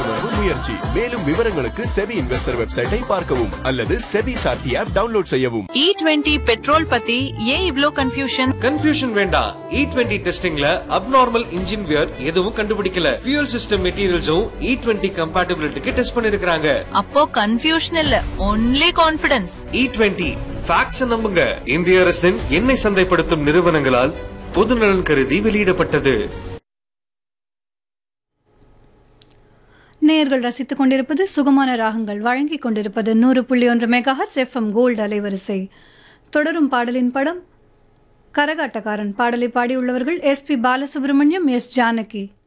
விழிப்புணர்வு முயற்சி மேலும் விவரங்களுக்கு செபி இன்வெஸ்டர் வெப்சைட்டை பார்க்கவும் அல்லது செபி சாத்தி ஆப் டவுன்லோட் செய்யவும் இ டுவெண்ட்டி பெட்ரோல் பத்தி ஏன் இவ்ளோ கன்ஃபியூஷன் கன்ஃபியூஷன் வேண்டாம் இ டுவெண்ட்டி டெஸ்டிங்ல அப்நார்மல் இன்ஜின் வியர் எதுவும் கண்டுபிடிக்கல ஃபியூல் சிஸ்டம் மெட்டீரியல்ஸும் இ டுவெண்ட்டி கம்பேட்டபிலிட்டிக்கு டெஸ்ட் பண்ணிருக்காங்க அப்போ கன்ஃபியூஷன் இல்ல only confidence E twenty facts நம்புங்க இந்திய அரசின் எண்ணெய் சந்தைப்படுத்தும் நிறுவனங்களால் பொதுநலன் கருதி வெளியிடப்பட்டது நேயர்கள் ரசித்துக் கொண்டிருப்பது சுகமான ராகங்கள் வழங்கிக் கொண்டிருப்பது நூறு புள்ளி ஒன்று மெகாஹர்ட்ஸ் எஃப்எம் கோல்டு அலைவரிசை தொடரும் பாடலின் படம் கரகாட்டக்காரன் பாடலை பாடியுள்ளவர்கள் S P Balasubramaniam S Janaki